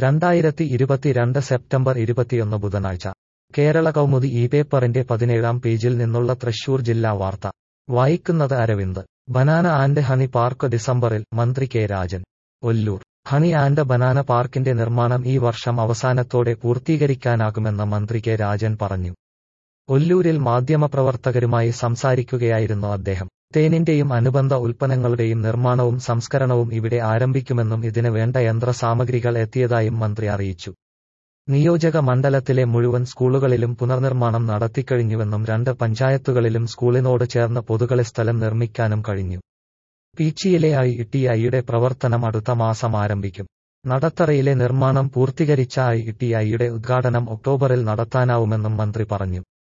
രണ്ടായിരത്തി ഇരുപത്തിരണ്ട് സെപ്റ്റംബർ ഇരുപത്തിയൊന്ന് ബുധനാഴ്ച കേരള കൗമുദി ഈ പേപ്പറിന്റെ പതിനേഴാം പേജിൽ നിന്നുള്ള തൃശൂർ ജില്ലാ വാർത്ത വായിക്കുന്നത് Aravind banana and honey park ഡിസംബറിൽ മന്ത്രി K Rajan Ollur honey and banana പാർക്കിന്റെ നിർമ്മാണം ഈ വർഷം അവസാനത്തോടെ പൂർത്തീകരിക്കാനാകുമെന്ന് മന്ത്രി കെ രാജൻ പറഞ്ഞു ഒല്ലൂരിൽ മാധ്യമപ്രവർത്തകരുമായി സംസാരിക്കുകയായിരുന്നു അദ്ദേഹം തേനിന്റെയും അനുബന്ധ ഉൽപ്പന്നങ്ങളുടെയും നിർമ്മാണവും സംസ്കരണവും ഇവിടെ ആരംഭിക്കുമെന്നും ഇതിന് വേണ്ട യന്ത്രസാമഗ്രികൾ എത്തിയതായും മന്ത്രി അറിയിച്ചു നിയോജക മണ്ഡലത്തിലെ മുഴുവൻ സ്കൂളുകളിലും പുനർനിർമ്മാണം നടത്തിക്കഴിഞ്ഞുവെന്നും രണ്ട് പഞ്ചായത്തുകളിലും സ്കൂളിനോട് ചേർന്ന് പൊതുകളി സ്ഥലം നിർമ്മിക്കാനും കഴിഞ്ഞു പീച്ചിയിലെ ഐ ടി ഐയുടെ പ്രവർത്തനം അടുത്ത മാസം ആരംഭിക്കും നടത്തറയിലെ നിർമ്മാണം പൂർത്തീകരിച്ച ഐ ടി ഐയുടെ ഉദ്ഘാടനം ഒക്ടോബറിൽ നടത്താനാവുമെന്നും മന്ത്രി പറഞ്ഞു